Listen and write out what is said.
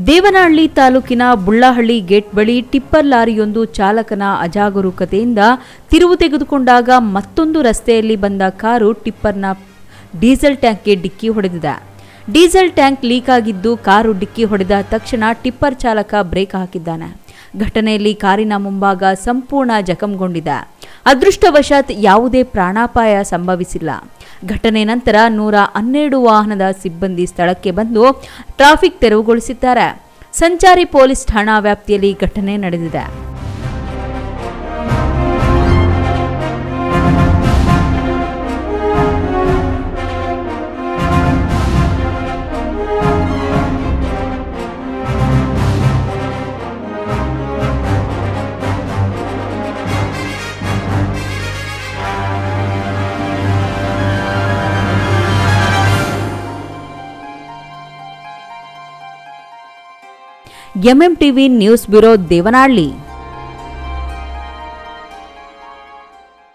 ದೇವನಹಳ್ಳಿ ತಾಲೂಕಿನ ಬುಳ್ಳಹಳ್ಳಿ ಗೇಟ್ ಬಳಿ ಟಿಪ್ಪರ್ ಲಾರಿಯೊಂದು ಚಾಲಕನ ಅಜಾಗರೂಕತೆಯಿಂದ ತಿರುವು ತೆಗೆದುಕೊಂಡಾಗ ಮತ್ತೊಂದು ರಸ್ತೆಯಲ್ಲಿ ಬಂದ ಕಾರು ಟಿಪ್ಪರ್ನ ಡೀಸೆಲ್ ಟ್ಯಾಂಕ್ಗೆ ಡಿಕ್ಕಿ ಹೊಡೆದಿದೆ ಡೀಸೆಲ್ ಟ್ಯಾಂಕ್ ಲೀಕ್ ಆಗಿದ್ದು ಕಾರು ಡಿಕ್ಕಿ ಹೊಡೆದ ತಕ್ಷಣ ಟಿಪ್ಪರ್ ಚಾಲಕ ಬ್ರೇಕ್ ಹಾಕಿದ್ದಾನೆ ಘಟನೆಯಲ್ಲಿ ಕಾರಿನ ಮುಂಭಾಗ ಸಂಪೂರ್ಣ ಜಖಂಗೊಂಡಿದೆ ಅದೃಷ್ಟವಶಾತ್ ಯಾವುದೇ ಪ್ರಾಣಾಪಾಯ ಸಂಭವಿಸಿಲ್ಲ ಘಟನೆ ನಂತರ ನೂರ ಹನ್ನೆರಡು ವಾಹನದ ಸಿಬ್ಬಂದಿ ಸ್ಥಳಕ್ಕೆ ಬಂದು ಟ್ರಾಫಿಕ್ ತೆರವುಗೊಳಿಸಿದ್ದಾರೆ ಸಂಚಾರಿ ಪೊಲೀಸ್ ಠಾಣಾ ವ್ಯಾಪ್ತಿಯಲ್ಲಿ ಘಟನೆ ನಡೆದಿದೆ MM TV news bureau Devanahalli